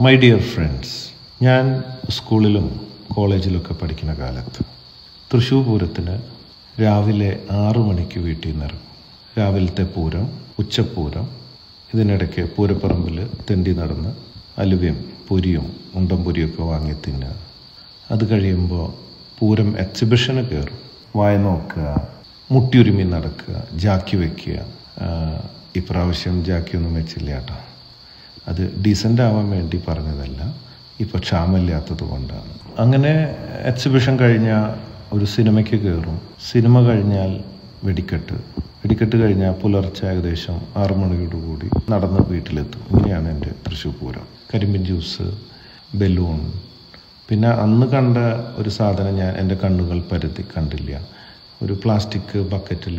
my dear friends ഞാൻ സ്കൂളിലും കോളേജിലൊക്കെ പഠിക്കുന്ന കാലത്ത് തൃശ്ശൂർ പൂരത്തിന് രാവിലെ ആറു മണിക്ക് വീട്ടിൽ നിന്ന് ഇറങ്ങും രാവിലത്തെ പൂരം ഉച്ചപ്പൂരം ഇതിനിടയ്ക്ക് പൂരപ്പറമ്പിൽ തെണ്ടി നടന്ന് അലുവയും പൊരിയും ഉണ്ടംപൊരിയൊക്കെ വാങ്ങി തിന്നുക അത് കഴിയുമ്പോൾ പൂരം എക്സിബിഷന് കയറും വായ നോക്കുക മുട്ടിയുരുമി നടക്കുക ജാക്കി വെക്കുക ആ, ഇപ്രാവശ്യം ജാക്കിയൊന്നും വെച്ചില്ല കേട്ടോ അത് ഡീസൻ്റ് ആവാൻ വേണ്ടി പറഞ്ഞതല്ല ഇപ്പോൾ ക്ഷാമമില്ലാത്തത് കൊണ്ടാണ് അങ്ങനെ എക്സിബിഷൻ കഴിഞ്ഞാൽ ഒരു സിനിമയ്ക്ക് കയറും സിനിമ കഴിഞ്ഞാൽ വെടിക്കെട്ട് വെടിക്കെട്ട് കഴിഞ്ഞാൽ പുലർച്ചെ ഏകദേശം ആറു മണിയോടുകൂടി നടന്ന് വീട്ടിലെത്തും ഇങ്ങനെയാണ് എൻ്റെ തൃശ്ശൂർ പൂരം കരിമ്പിൻ ജ്യൂസ് ബലൂൺ പിന്നെ അന്ന് കണ്ട ഒരു സാധനം ഞാൻ എൻ്റെ കണ്ണുകൾ പരത്തി കണ്ടില്ല ഒരു പ്ലാസ്റ്റിക് ബക്കറ്റിൽ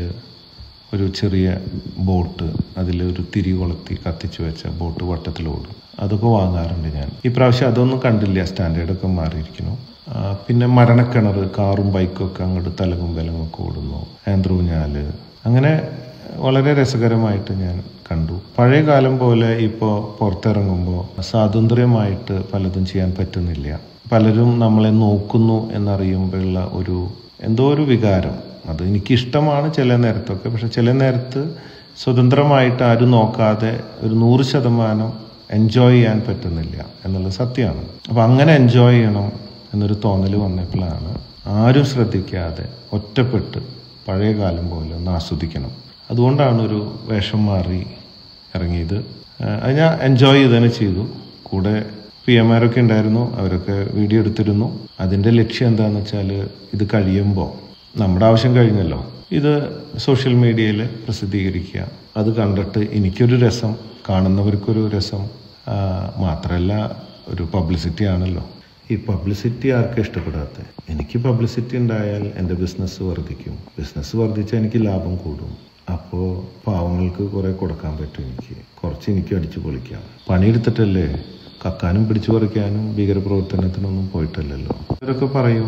ഒരു ചെറിയ ബോട്ട് അതിൽ ഒരു തിരി കൊളുത്തി കത്തിച്ചു വെച്ച ബോട്ട് വട്ടത്തിലോടും അതൊക്കെ വാങ്ങാറുണ്ട് ഞാൻ ഇപ്രാവശ്യം അതൊന്നും കണ്ടില്ല സ്റ്റാൻഡേർഡൊക്കെ മാറിയിരിക്കുന്നു ആ, പിന്നെ മരണക്കിണർ കാറും ബൈക്കും ഒക്കെ അങ്ങോട്ട് തലങ്ങും വിലങ്ങും ഒക്കെ ഓടുന്നു ആന്ത്രൂഞ്ഞാല് അങ്ങനെ വളരെ രസകരമായിട്ട് ഞാൻ കണ്ടു പഴയ കാലം പോലെ ഇപ്പോൾ പുറത്തിറങ്ങുമ്പോൾ സ്വാതന്ത്ര്യമായിട്ട് പലതും ചെയ്യാൻ പറ്റുന്നില്ല പലരും നമ്മളെ നോക്കുന്നു എന്നറിയുമ്പോഴുള്ള ഒരു എന്തോ ഒരു വികാരം അത് എനിക്കിഷ്ടമാണ് ചില നേരത്തൊക്കെ പക്ഷെ ചില നേരത്ത് സ്വതന്ത്രമായിട്ട് ആരും നോക്കാതെ ഒരു നൂറ് ശതമാനം എൻജോയ് ചെയ്യാൻ പറ്റുന്നില്ല എന്നുള്ളത് സത്യമാണ് അപ്പം അങ്ങനെ എൻജോയ് ചെയ്യണം എന്നൊരു തോന്നൽ വന്നപ്പോഴാണ് ആരും ശ്രദ്ധിക്കാതെ ഒറ്റപ്പെട്ട് പഴയ കാലം പോലെ ഒന്ന് ആസ്വദിക്കണം അതുകൊണ്ടാണ് ഒരു വേഷം മാറി ഇറങ്ങിയത് ആ, അത് ഞാൻ എൻജോയ് ചെയ്തതിന് ചെയ്തു കൂടെ പി എമാരൊക്കെ ഉണ്ടായിരുന്നു അവരൊക്കെ വീഡിയോ എടുത്തിരുന്നു അതിൻ്റെ ലക്ഷ്യം എന്താണെന്ന് വെച്ചാൽ ഇത് കഴിയുമ്പോൾ നമ്മുടെ ആവശ്യം കഴിഞ്ഞല്ലോ ഇത് സോഷ്യൽ മീഡിയയിൽ പ്രസിദ്ധീകരിക്കുക അത് കണ്ടിട്ട് എനിക്കൊരു രസം കാണുന്നവർക്കൊരു രസം ആ, മാത്രമല്ല ഒരു പബ്ലിസിറ്റി ആണല്ലോ ഈ പബ്ലിസിറ്റി ആർക്കും ഇഷ്ടപ്പെടാത്ത എനിക്ക് പബ്ലിസിറ്റി ഉണ്ടായാൽ എൻ്റെ ബിസിനസ് വർദ്ധിക്കും ബിസിനസ് വർദ്ധിച്ചാൽ എനിക്ക് ലാഭം കൂടും അപ്പോൾ പാവങ്ങൾക്ക് കുറെ കൊടുക്കാൻ പറ്റും എനിക്ക് കുറച്ച് എനിക്ക് അടിച്ചു പൊളിക്കാം പണിയെടുത്തിട്ടല്ലേ കക്കാനും പിടിച്ചു പറിക്കാനും ഭീകരപ്രവർത്തനത്തിനൊന്നും പോയിട്ടില്ലല്ലോ ഇവരൊക്കെ പറയും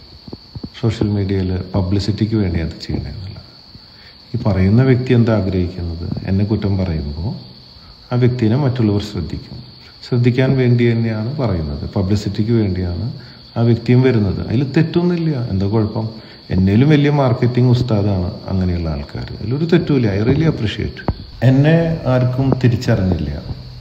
സോഷ്യൽ മീഡിയയിൽ പബ്ലിസിറ്റിക്ക് വേണ്ടി അത് ചെയ്യണമെന്നുള്ള ഈ പറയുന്ന വ്യക്തി എന്താ ആഗ്രഹിക്കുന്നത് എന്നെ കുറ്റം പറയുമ്പോൾ ആ വ്യക്തിനെ മറ്റുള്ളവർ ശ്രദ്ധിക്കും ശ്രദ്ധിക്കാൻ വേണ്ടി തന്നെയാണ് പറയുന്നത് പബ്ലിസിറ്റിക്ക് വേണ്ടിയാണ് ആ വ്യക്തിയും വരുന്നത് അതിൽ തെറ്റൊന്നുമില്ല എന്താ കുഴപ്പം എന്നേലും വലിയ മാർക്കറ്റിംഗ് ഉസ്താദാണ് അങ്ങനെയുള്ള ആൾക്കാർ അതിലൊരു തെറ്റുമില്ല ഐ റിയലി അപ്രിഷിയേറ്റ് എന്നെ ആർക്കും തിരിച്ചറിഞ്ഞില്ല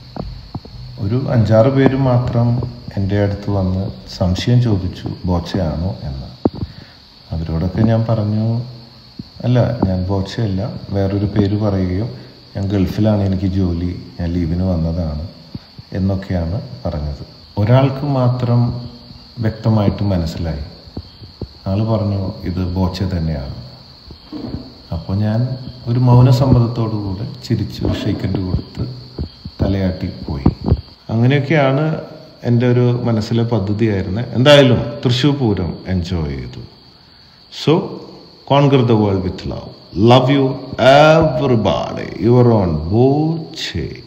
ഒരു അഞ്ചാറ് പേര് മാത്രം എൻ്റെ അടുത്ത് വന്ന് സംശയം ചോദിച്ചു ബോച്ചയാണോ എന്ന് അവരോടൊക്കെ ഞാൻ പറഞ്ഞു അല്ല ഞാൻ ബോച്ചയല്ല വേറൊരു പേര് പറയുകയും ഞാൻ ഗൾഫിലാണ് എനിക്ക് ജോലി ഞാൻ ലീവിന് വന്നതാണ് എന്നൊക്കെയാണ് പറഞ്ഞത് ഒരാൾക്ക് മാത്രം വ്യക്തമായിട്ട് മനസ്സിലായി ആൾ പറഞ്ഞു ഇത് ബോച്ച തന്നെയാണ് അപ്പോൾ ഞാൻ ഒരു മൗനസമ്മതത്തോടു കൂടെ ചിരിച്ചു ഷെയ്ക്കൻഡ് കൊടുത്ത് തലയാട്ടി പോയി അങ്ങനെയൊക്കെയാണ് എൻ്റെ ഒരു മനസ്സിലെ പദ്ധതിയായിരുന്നത് എന്തായാലും തൃശ്ശൂർ പൂരം എൻജോയ് ചെയ്തു so conquer the world with love love you everybody your own ബോച്ചേ